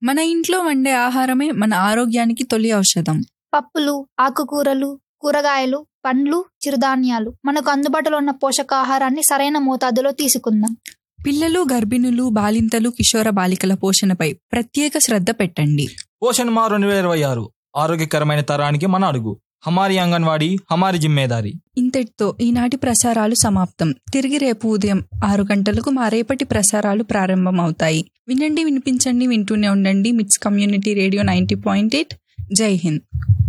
మన ఇంట్లో వండే ఆహారమే మన ఆరోగ్యానికి తొలి ఔషధం పప్పులు ఆకుకూరలు కూరగాయలు పండ్లు చిరుధాన్యాలు మనకు అందుబాటులో ఉన్న పోషకాహారాన్ని సరైన మోతాదులో తీసుకుందాం పిల్లలు గర్భిణులు బాలింతలు కిషోర బాలికల పోషణపై ప్రత్యేక శ్రద్ధ పెట్టండి పోషణ్ మా రెండు వేల ఇరవై ఆరు ఆరోగ్యకరమైన తరానికి మన అడుగు హమారి అంగన్వాడీ హమారి జిమ్మేదారి ఇంతటితో ఈనాటి ప్రసారాలు సమాప్తం తిరిగి రేపు ఉదయం ఆరు గంటలకు మా రేపటి ప్రసారాలు ప్రారంభమవుతాయి వినండి వినిపించండి వింటూనే ఉండండి MITS community radio ninety point eight Jai Hind